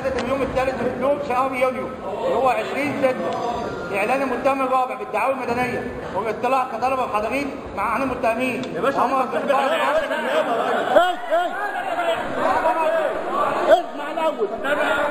حدث اليوم الثالث من شهر يونيو اللي هو 20 6 اعلان المتهم الرابع بالدعاوى المدنيه والاطلاع كطلبه وحاضرين مع عن المتهمين يا باشا اسمع الاول